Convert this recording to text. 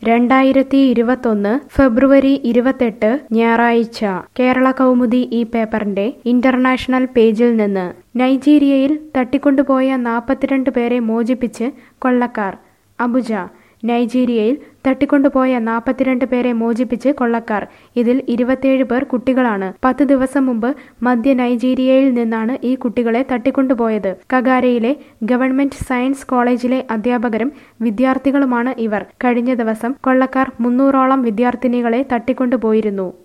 രണ്ടായിരത്തി ഇരുപത്തൊന്ന് ഫെബ്രുവരി ഇരുപത്തെട്ട് ഞായറാഴ്ച കേരള കൗമുദി ഈ പേപ്പറിന്റെ ഇന്റർനാഷണൽ പേജിൽ നിന്ന് നൈജീരിയയിൽ തട്ടിക്കൊണ്ടുപോയ നാൽപ്പത്തിരണ്ട് പേരെ മോചിപ്പിച്ച് കൊള്ളക്കാർ അബുജ നൈജീരിയയിൽ തട്ടിക്കൊണ്ടുപോയ നാൽപ്പത്തിരണ്ട് പേരെ മോചിപ്പിച്ച് കൊള്ളക്കാർ ഇതിൽ ഇരുപത്തിയേഴ് പേർ കുട്ടികളാണ് പത്ത് ദിവസം മുമ്പ് മധ്യ നൈജീരിയയിൽ നിന്നാണ് ഈ കുട്ടികളെ തട്ടിക്കൊണ്ടുപോയത് കഗാരയിലെ ഗവൺമെന്റ് സയൻസ് കോളേജിലെ അധ്യാപകരും വിദ്യാർത്ഥികളുമാണ് ഇവർ കഴിഞ്ഞ ദിവസം കൊള്ളക്കാർ മുന്നൂറോളം വിദ്യാർത്ഥിനികളെ തട്ടിക്കൊണ്ടുപോയിരുന്നു